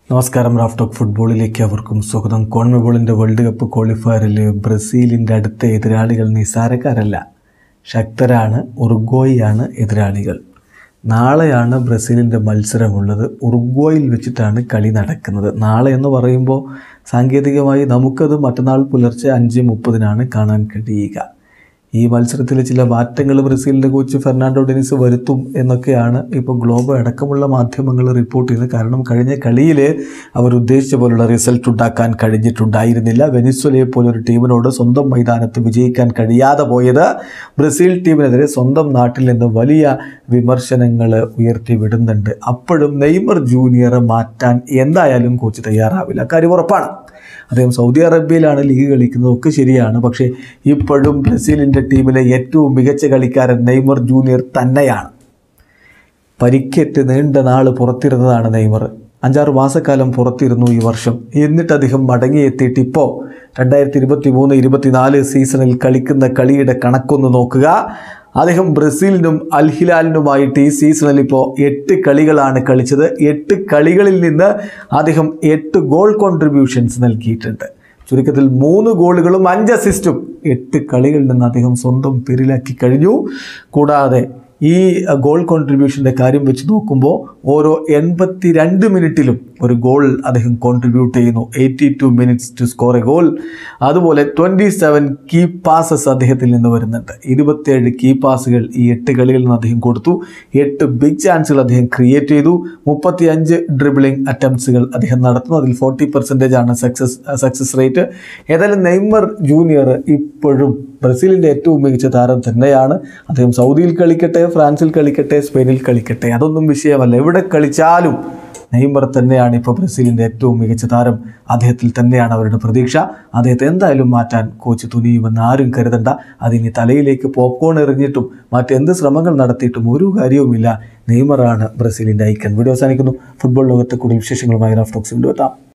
നമസ്കാരം റാഫ്റ്റോക്ക് ഫുട്ബോളിലേക്ക് അവർക്കും സ്വാഗതം കോൺമബോളിൻ്റെ വേൾഡ് കപ്പ് ക്വാളിഫയറിൽ ബ്രസീലിൻ്റെ അടുത്ത എതിരാളികൾ നിസാരക്കാരല്ല ശക്തരാണ് ഉറുഗ്വായാണ് എതിരാളികൾ നാളെയാണ് ബ്രസീലിൻ്റെ മത്സരമുള്ളത് ഉറുഗ്വായിൽ വെച്ചിട്ടാണ് കളി നടക്കുന്നത് നാളെ എന്ന് പറയുമ്പോൾ സാങ്കേതികമായി നമുക്കത് മറ്റന്നാൾ പുലർച്ചെ അഞ്ച് മുപ്പതിനാണ് കാണാൻ കഴിയുക ഈ മത്സരത്തിൽ ചില മാറ്റങ്ങൾ ബ്രസീലിൻ്റെ കോച്ച് ഫെർണാണ്ടോ ഡെനിസ് വരുത്തും എന്നൊക്കെയാണ് ഇപ്പോൾ ഗ്ലോബൽ അടക്കമുള്ള മാധ്യമങ്ങൾ റിപ്പോർട്ട് ചെയ്യുന്നത് കാരണം കഴിഞ്ഞ കളിയിൽ അവർ ഉദ്ദേശിച്ച പോലുള്ള റിസൾട്ട് ഉണ്ടാക്കാൻ കഴിഞ്ഞിട്ടുണ്ടായിരുന്നില്ല വെനിസ്വലയെ പോലൊരു ടീമിനോട് സ്വന്തം മൈതാനത്ത് വിജയിക്കാൻ കഴിയാതെ പോയത് ബ്രസീൽ ടീമിനെതിരെ സ്വന്തം നാട്ടിൽ നിന്ന് വലിയ വിമർശനങ്ങൾ ഉയർത്തി വിടുന്നുണ്ട് അപ്പോഴും നെയ്മർ ജൂനിയറെ മാറ്റാൻ എന്തായാലും കോച്ച് തയ്യാറാവില്ല കാര്യം ഉറപ്പാണ് അദ്ദേഹം സൗദി അറേബ്യയിലാണ് ലീഗ് കളിക്കുന്നത് ഒക്കെ ശരിയാണ് പക്ഷേ ഇപ്പോഴും ബ്രസീലിൻ്റെ ടീമിലെ ഏറ്റവും മികച്ച കളിക്കാരൻ നെയ്മർ ജൂനിയർ തന്നെയാണ് പരിക്കേറ്റ് നീണ്ട നാൾ പുറത്തിരുന്നതാണ് നെയ്മർ അഞ്ചാറ് മാസക്കാലം പുറത്തിരുന്നു ഈ വർഷം എന്നിട്ട് അദ്ദേഹം മടങ്ങിയെത്തിയിട്ട് ഇപ്പോൾ രണ്ടായിരത്തി ഇരുപത്തി മൂന്ന് ഇരുപത്തിനാല് സീസണിൽ കളിക്കുന്ന കളിയുടെ കണക്കൊന്ന് നോക്കുക അദ്ദേഹം ബ്രസീലിനും അൽ ഹിലാലിനുമായിട്ട് ഈ സീസണിൽ ഇപ്പോൾ എട്ട് കളികളാണ് കളിച്ചത് എട്ട് കളികളിൽ നിന്ന് അദ്ദേഹം എട്ട് ഗോൾ കോൺട്രിബ്യൂഷൻസ് നൽകിയിട്ടുണ്ട് ചുരുക്കത്തിൽ മൂന്ന് ഗോളുകളും അഞ്ച് അസിസ്റ്റും എട്ട് കളികളിൽ നിന്ന് അദ്ദേഹം സ്വന്തം പേരിലാക്കി കഴിഞ്ഞു കൂടാതെ ഈ ഗോൾ കോൺട്രിബ്യൂഷൻ്റെ കാര്യം വെച്ച് നോക്കുമ്പോൾ ഓരോ എൺപത്തി രണ്ട് മിനിറ്റിലും ഒരു ഗോൾ അദ്ദേഹം കോൺട്രിബ്യൂട്ട് ചെയ്യുന്നു eighty two minutes to score a goal അതുപോലെ ട്വൻറ്റി സെവൻ കീ പാസസ് അദ്ദേഹത്തിൽ നിന്ന് വരുന്നുണ്ട് ഇരുപത്തിയേഴ് കീ പാസുകൾ ഈ എട്ട് കളികളിൽ നിന്ന് അദ്ദേഹം കൊടുത്തു എട്ട് ബിഗ് ചാൻസുകൾ അദ്ദേഹം ക്രിയേറ്റ് ചെയ്തു മുപ്പത്തി അഞ്ച് ഡ്രിബിളിംഗ് അറ്റംപ്റ്റ്സുകൾ അദ്ദേഹം നടത്തുന്നു അതിൽ ഫോർട്ടി പെർസെൻറ്റേജ് ആണ് സക്സസ് സക്സസ് റേറ്റ് ഏതായാലും നെയ്മർ ജൂനിയർ ഇപ്പോഴും ബ്രസീലിൻ്റെ ഏറ്റവും മികച്ച താരം തന്നെയാണ് അദ്ദേഹം സൗദിയിൽ കളിക്കട്ടെ ഫ്രാൻസിൽ കളിക്കട്ടെ സ്പെയിനിൽ കളിക്കട്ടെ അതൊന്നും വിഷയമല്ല എവിടെ കളിച്ചാലും നെയ്മർ തന്നെയാണ് ഇപ്പോൾ ബ്രസീലിൻ്റെ ഏറ്റവും മികച്ച താരം അദ്ദേഹത്തിൽ തന്നെയാണ് അവരുടെ പ്രതീക്ഷ അദ്ദേഹത്തെ എന്തായാലും മാറ്റാൻ കോച്ച് തുനിയുമെന്ന് ആരും കരുതണ്ട അതിനി തലയിലേക്ക് പോപ്കോൺ എറിഞ്ഞിട്ടും മറ്റെന്ത് ശ്രമങ്ങൾ നടത്തിയിട്ടും ഒരു കാര്യവുമില്ല നെയ്മറാണ് ബ്രസീലിൻ്റെ ഐക്കൺ വീഡിയോ അവസാനിക്കുന്നു ഫുട്ബോൾ ലോകത്തെ കൂടുതൽ വിശേഷങ്ങളുമായി റാഫ്റ്റോക്സ് വീണ്ടും എത്താം